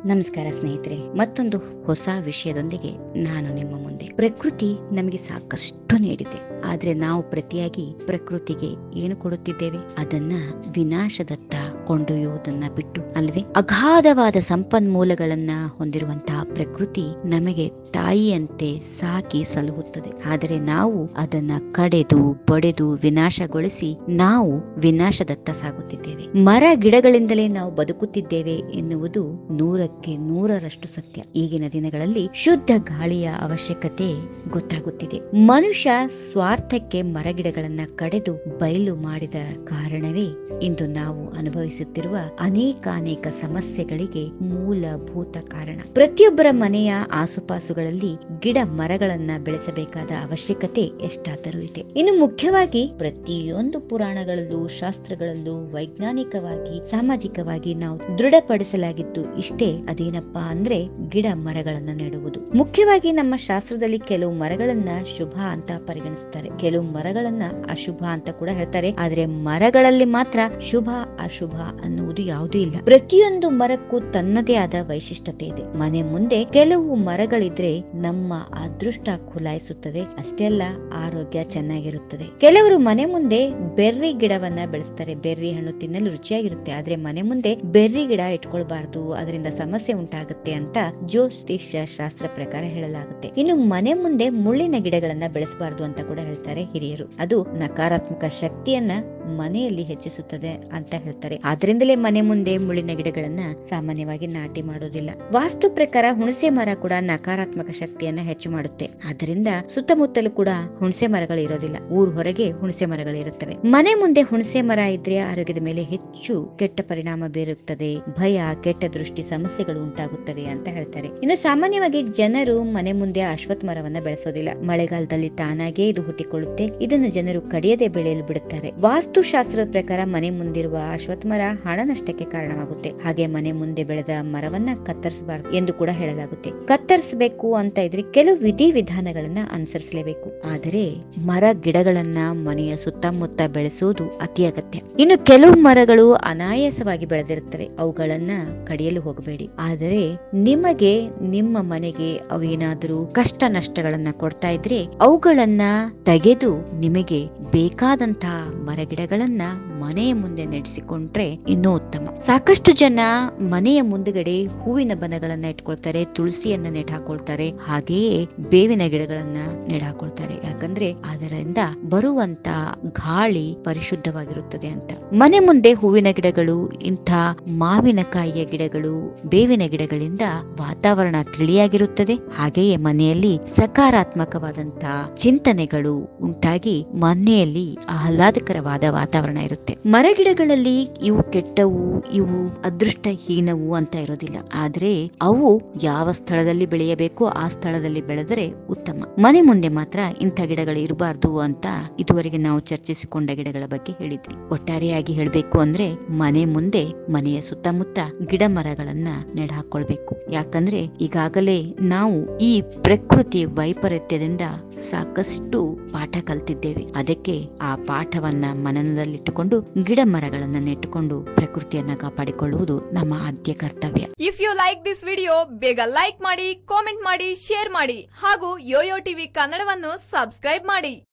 ನಮಸ್ಕಾರ ಸ್ನೇಹಿತರೆ ಮತ್ತೊಂದು ಹೊಸ ವಿಷಯದೊಂದಿಗೆ ನಾನು ನಿಮ್ಮ ಮುಂದೆ ಪ್ರಕೃತಿ ನಮಗೆ ಸಾಕಷ್ಟು ನೀಡಿದೆ ಆದ್ರೆ ನಾವು ಪ್ರತಿಯಾಗಿ ಪ್ರಕೃತಿಗೆ ಏನು ಕೊಡುತ್ತಿದ್ದೇವೆ ಅದನ್ನ ವಿನಾಶದತ್ತ ಕೊಂಡೊಯ್ಯುವುದನ್ನ ಬಿಟ್ಟು ಅಲ್ವೇ ಅಗಾಧವಾದ ಸಂಪನ್ಮೂಲಗಳನ್ನ ಹೊಂದಿರುವಂತಹ ಪ್ರಕೃತಿ ನಮಗೆ ತಾಯಿಯಂತೆ ಸಾಕಿ ಸಲಹುತ್ತದೆ ಆದರೆ ನಾವು ಅದನ್ನ ಕಡೆದು ಬಡೆದು ವಿನಾಶಗೊಳಿಸಿ ನಾವು ವಿನಾಶದತ್ತ ಸಾಗುತ್ತಿದ್ದೇವೆ ಮರ ಗಿಡಗಳಿಂದಲೇ ನಾವು ಬದುಕುತ್ತಿದ್ದೇವೆ ಎನ್ನುವುದು ನೂರಕ್ಕೆ ನೂರರಷ್ಟು ಸತ್ಯ ಈಗಿನ ದಿನಗಳಲ್ಲಿ ಶುದ್ಧ ಗಾಳಿಯ ಅವಶ್ಯಕತೆ ಗೊತ್ತಾಗುತ್ತಿದೆ ಮನುಷ್ಯ ಸ್ವಾರ್ಥಕ್ಕೆ ಮರಗಿಡಗಳನ್ನ ಕಡೆದು ಬಯಲು ಮಾಡಿದ ಕಾರಣವೇ ಇಂದು ನಾವು ಅನುಭವಿಸುತ್ತಿರುವ ಅನೇಕಾನೇಕ ಸಮಸ್ಯೆಗಳಿಗೆ ಮೂಲಭೂತ ಕಾರಣ ಪ್ರತಿಯೊಬ್ಬರ ಮನೆಯ ಆಸುಪಾಸುಗಳಲ್ಲಿ ಗಿಡ ಮರಗಳನ್ನ ಬೆಳೆಸಬೇಕಾದ ಅವಶ್ಯಕತೆ ಎಷ್ಟಾದರೂ ಇದೆ ಇನ್ನು ಮುಖ್ಯವಾಗಿ ಪ್ರತಿಯೊಂದು ಪುರಾಣಗಳಲ್ಲೂ ಶಾಸ್ತ್ರಗಳಲ್ಲೂ ವೈಜ್ಞಾನಿಕವಾಗಿ ಸಾಮಾಜಿಕವಾಗಿ ನಾವು ದೃಢಪಡಿಸಲಾಗಿದ್ದು ಇಷ್ಟೇ ಅದೇನಪ್ಪಾ ಅಂದ್ರೆ ಗಿಡ ಮರಗಳನ್ನ ನೆಡುವುದು ಮುಖ್ಯವಾಗಿ ನಮ್ಮ ಶಾಸ್ತ್ರದಲ್ಲಿ ಕೆಲವು ಮರಗಳನ್ನ ಶುಭ ಅಂತ ಪರಿಗಣಿಸ್ತಾರೆ ಕೆಲವು ಮರಗಳನ್ನ ಅಶುಭ ಅಂತ ಕೂಡ ಹೇಳ್ತಾರೆ ಆದ್ರೆ ಮರಗಳಲ್ಲಿ ಮಾತ್ರ ಶುಭ ಅಶುಭ ಅನ್ನುವುದು ಯಾವುದೂ ಇಲ್ಲ ಪ್ರತಿಯೊಂದು ಮರಕ್ಕೂ ತನ್ನದೇ ಆದ ವೈಶಿಷ್ಟ್ಯತೆ ಇದೆ ಮನೆ ಮುಂದೆ ಕೆಲವು ಮರಗಳಿದ್ರೆ ನಮ್ಮ ಅದೃಷ್ಟ ಖುಲಾಯಿಸುತ್ತದೆ ಅಷ್ಟೇ ಅಲ್ಲ ಆರೋಗ್ಯ ಚೆನ್ನಾಗಿರುತ್ತದೆ ಕೆಲವರು ಮನೆ ಮುಂದೆ ಬೆರ್ರಿ ಗಿಡವನ್ನ ಬೆಳೆಸ್ತಾರೆ ಬೆರ್ರಿ ಹಣ್ಣು ತಿನ್ನಲು ರುಚಿಯಾಗಿರುತ್ತೆ ಆದ್ರೆ ಮನೆ ಮುಂದೆ ಬೆರ್ರಿ ಗಿಡ ಇಟ್ಕೊಳ್ಬಾರ್ದು ಅದರಿಂದ ಸಮಸ್ಯೆ ಉಂಟಾಗುತ್ತೆ ಅಂತ ಜ್ಯೋತಿಷ್ಯ ಶಾಸ್ತ್ರ ಪ್ರಕಾರ ಹೇಳಲಾಗುತ್ತೆ ಇನ್ನು ಮನೆ ಮುಂದೆ ಮುಳ್ಳಿನ ಗಿಡಗಳನ್ನ ಬೆಳೆಸಬಾರ್ದು ಅಂತ ಕೂಡ ಹೇಳ್ತಾರೆ ಹಿರಿಯರು ಅದು ನಕಾರಾತ್ಮಕ ಶಕ್ತಿಯನ್ನ ಮನೆಯಲ್ಲಿ ಹೆಚ್ಚಿಸುತ್ತದೆ ಅಂತ ಹೇಳ್ತಾರೆ ಆದ್ರಿಂದಲೇ ಮನೆ ಮುಂದೆ ಮುಳ್ಳಿನ ಗಿಡಗಳನ್ನ ಸಾಮಾನ್ಯವಾಗಿ ನಾಟಿ ಮಾಡೋದಿಲ್ಲ ವಾಸ್ತು ಪ್ರಕಾರ ಹುಣಸೆ ಮರ ಕೂಡ ನಕಾರಾತ್ಮಕ ಶಕ್ತಿಯನ್ನ ಹೆಚ್ಚು ಮಾಡುತ್ತೆ ಆದ್ದರಿಂದ ಸುತ್ತಮುತ್ತಲೂ ಕೂಡ ಹುಣಸೆ ಮರಗಳು ಇರೋದಿಲ್ಲ ಊರ್ ಹೊರಗೆ ಹುಣಸೆ ಮರಗಳು ಇರುತ್ತವೆ ಮನೆ ಮುಂದೆ ಹುಣಸೆ ಮರ ಇದ್ರೆ ಆರೋಗ್ಯದ ಮೇಲೆ ಹೆಚ್ಚು ಕೆಟ್ಟ ಪರಿಣಾಮ ಬೀರುತ್ತದೆ ಭಯ ಕೆಟ್ಟ ದೃಷ್ಟಿ ಸಮಸ್ಯೆಗಳು ಉಂಟಾಗುತ್ತವೆ ಅಂತ ಹೇಳ್ತಾರೆ ಇನ್ನು ಸಾಮಾನ್ಯವಾಗಿ ಜನರು ಮನೆ ಮುಂದೆ ಅಶ್ವತ್ಥ ಮರವನ್ನ ಬೆಳೆಸೋದಿಲ್ಲ ಮಳೆಗಾಲದಲ್ಲಿ ತಾನಾಗೇ ಇದು ಹುಟ್ಟಿಕೊಳ್ಳುತ್ತೆ ಇದನ್ನು ಜನರು ಕಡಿಯದೆ ಬೆಳೆಯಲು ಬಿಡುತ್ತಾರೆ ವಾಸ್ತುಶಾಸ್ತ್ರದ ಪ್ರಕಾರ ಮನೆ ಮುಂದಿರುವ ಅಶ್ವತ್ಥ ಮರ ಹಣ ನಷ್ಟಕ್ಕೆ ಕಾರಣವಾಗುತ್ತೆ ಹಾಗೆ ಮನೆ ಮುಂದೆ ಬೆಳೆದ ಮರವನ್ನ ಕತ್ತರಿಸಬಾರದು ಎಂದು ಕೂಡ ಹೇಳಲಾಗುತ್ತೆ ಕತ್ತರಿಸಬೇಕು ಅಂತ ಇದ್ರೆ ಕೆಲವು ವಿಧಿವಿಧಾನಗಳನ್ನ ಅನುಸರಿಸಲೇಬೇಕು ಆದರೆ ಮರ ಗಿಡಗಳನ್ನ ಮನೆಯ ಸುತ್ತಮುತ್ತ ಬೆಳೆಸುವುದು ಅತಿ ಅಗತ್ಯ ಇನ್ನು ಕೆಲವು ಮರಗಳು ಅನಾಯಾಸವಾಗಿ ಬೆಳೆದಿರುತ್ತವೆ ಅವುಗಳನ್ನ ಕಡಿಯಲು ಹೋಗಬೇಡಿ ಆದರೆ ನಿಮಗೆ ನಿಮ್ಮ ಮನೆಗೆ ಅವೇನಾದರೂ ಕಷ್ಟ ನಷ್ಟಗಳನ್ನ ಕೊಡ್ತಾ ಇದ್ರೆ ಅವುಗಳನ್ನ ತೆಗೆದು ನಿಮಗೆ ಬೇಕಾದಂತಹ ಮರಗಿಡಗಳನ್ನ ಮನೆಯ ಮುಂದೆ ನಡೆಸಿಕೊಂಡ್ರೆ ಇನ್ನೂ ಉತ್ತಮ ಸಾಕಷ್ಟು ಜನ ಮನೆಯ ಮುಂದುಗಡೆ ಹೂವಿನ ಬನಗಳನ್ನ ಇಟ್ಕೊಳ್ತಾರೆ ತುಳಸಿಯನ್ನ ನೆಟ್ ಹಾಕೊಳ್ತಾರೆ ಹಾಗೆಯೇ ಬೇವಿನ ಗಿಡಗಳನ್ನ ನೆಡ್ ಹಾಕೊಳ್ತಾರೆ ಯಾಕಂದ್ರೆ ಅದರಿಂದ ಬರುವಂತ ಗಾಳಿ ಪರಿಶುದ್ಧವಾಗಿರುತ್ತದೆ ಅಂತ ಮನೆ ಮುಂದೆ ಹೂವಿನ ಗಿಡಗಳು ಇಂಥ ಮಾವಿನಕಾಯಿಯ ಗಿಡಗಳು ಬೇವಿನ ಗಿಡಗಳಿಂದ ವಾತಾವರಣ ತಿಳಿಯಾಗಿರುತ್ತದೆ ಹಾಗೆಯೇ ಮನೆಯಲ್ಲಿ ಸಕಾರಾತ್ಮಕವಾದಂತಹ ಚಿಂತನೆಗಳು ಉಂಟಾಗಿ ಮನೆಯಲ್ಲಿ ಆಹ್ಲಾದಕರವಾದ ವಾತಾವರಣ ಇರುತ್ತೆ ಮರಗಿಡಗಳಲ್ಲಿ ಇವು ಕೆಟ್ಟವು ಇವು ಅದೃಷ್ಟಹೀನವು ಅಂತ ಇರೋದಿಲ್ಲ ಆದ್ರೆ ಅವು ಯಾವ ಸ್ಥಳದಲ್ಲಿ ಬೆಳೆಯಬೇಕು ಆ ಸ್ಥಳದಲ್ಲಿ ಬೆಳೆದರೆ ಉತ್ತಮ ಮನೆ ಮುಂದೆ ಮಾತ್ರ ಇಂಥ ಗಿಡಗಳು ಇರಬಾರ್ದು ಅಂತ ಇದುವರೆಗೆ ನಾವು ಚರ್ಚಿಸಿಕೊಂಡ ಗಿಡಗಳ ಬಗ್ಗೆ ಹೇಳಿದ್ವಿ ಒಟ್ಟಾರೆಯಾಗಿ ಹೇಳಬೇಕು ಅಂದ್ರೆ ಮನೆ ಮುಂದೆ ಮನೆಯ ಸುತ್ತಮುತ್ತ ಗಿಡ ಮರಗಳನ್ನ ನೆಡ ಹಾಕೊಳ್ಬೇಕು ಯಾಕಂದ್ರೆ ಈಗಾಗಲೇ ನಾವು ಈ ಪ್ರಕೃತಿ ವೈಪರೀತ್ಯದಿಂದ ಸಾಕಷ್ಟು ಪಾಠ ಕಲ್ತಿದ್ದೇವೆ ಅದಕ್ಕೆ ಆ ಪಾಠವನ್ನ ಮನನದಲ್ಲಿಟ್ಟುಕೊಂಡು ಗಿಡ ಮರಗಳನ್ನ ನೆಟ್ಟುಕೊಂಡು ಪ್ರಕೃತಿಯನ್ನ ಕಾಪಾಡಿಕೊಳ್ಳುವುದು ನಮ್ಮ ಆದ್ಯ ಕರ್ತವ್ಯ if you like this video ಬೇಗ ಲೈಕ್ ಮಾಡಿ ಕಾಮೆಂಟ್ ಮಾಡಿ ಶೇರ್ ಮಾಡಿ ಹಾಗೂ ಯೋಯೋ ಟಿವಿ ಕನ್ನಡವನ್ನು ಸಬ್ಸ್ಕ್ರೈಬ್ ಮಾಡಿ